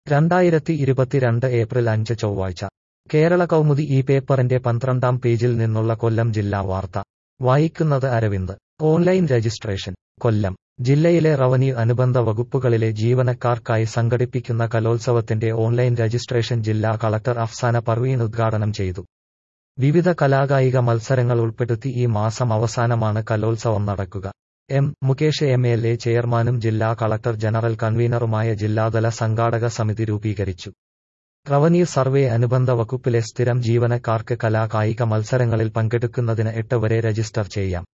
രണ്ടായിരത്തി ഇരുപത്തിരണ്ട് ഏപ്രിൽ അഞ്ച് ചൊവ്വാഴ്ച കേരള കൗമുദി ഈ പേപ്പറിന്റെ പന്ത്രണ്ടാം പേജിൽ നിന്നുള്ള കൊല്ലം ജില്ലാ വാർത്ത വായിക്കുന്നത് അരവിന്ദ് ഓൺലൈൻ രജിസ്ട്രേഷൻ കൊല്ലം ജില്ലയിലെ റവന്യൂ അനുബന്ധ വകുപ്പുകളിലെ ജീവനക്കാർക്കായി സംഘടിപ്പിക്കുന്ന കലോത്സവത്തിന്റെ ഓൺലൈൻ രജിസ്ട്രേഷൻ ജില്ലാ കളക്ടർ അഫ്സാന പർവീൻ ഉദ്ഘാടനം ചെയ്തു വിവിധ കലാകായിക മത്സരങ്ങൾ ഉൾപ്പെടുത്തി ഈ മാസം അവസാനമാണ് കലോത്സവം നടക്കുക M Mukesh M L A ചെയർമാനും ജില്ലാ കളക്ടർ ജനറൽ കൺവീനറുമായ ജില്ലാതല സംഘാടക സമിതി രൂപീകരിച്ചു റവന്യൂ സർവേ അനുബന്ധ വകുപ്പിലെ സ്ഥിരം ജീവനക്കാർക്ക് കലാ കായിക മത്സരങ്ങളിൽ പങ്കെടുക്കുന്നതിന് എട്ട് വരെ രജിസ്റ്റർ ചെയ്യാം